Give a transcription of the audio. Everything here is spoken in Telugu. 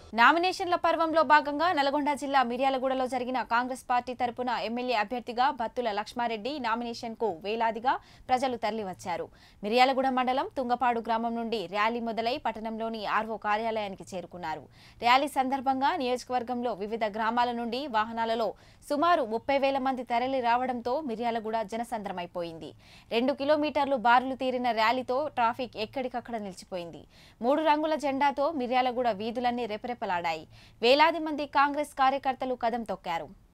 నామినేషన్ల పర్వంలో భాగంగా నల్గొండ జిల్లా మిర్యాలగూడలో జరిగిన కాంగ్రెస్ పార్టీ తరపున ఎమ్మెల్యే అభ్యర్థిగా బత్తుల లక్ష్మారెడ్డి నామినేషన్ కు వేలాదిగా ప్రజలు తరలివచ్చారు మిర్యాలగూడ మండలం తుంగపాడు గ్రామం నుండి ర్యాలీ మొదలై పట్టణంలోని ఆర్వో కార్యాలయానికి చేరుకున్నారు ర్యాలీ సందర్భంగా నియోజకవర్గంలో వివిధ గ్రామాల నుండి వాహనాలలో సుమారు ముప్పై వేల మంది తరలి రావడంతో మిర్యాలగూడ జనసంద్రమైపోయింది రెండు కిలోమీటర్లు బారులు తీరిన ర్యాలీతో ట్రాఫిక్ ఎక్కడికక్కడ నిలిచిపోయింది మూడు రంగుల జెండాతో మిర్యాలగూడ వీధులన్నీ రెపరెపలాడాయి వేలాది మంది కాంగ్రెస్ కార్యకర్తలు కదం తొక్కారు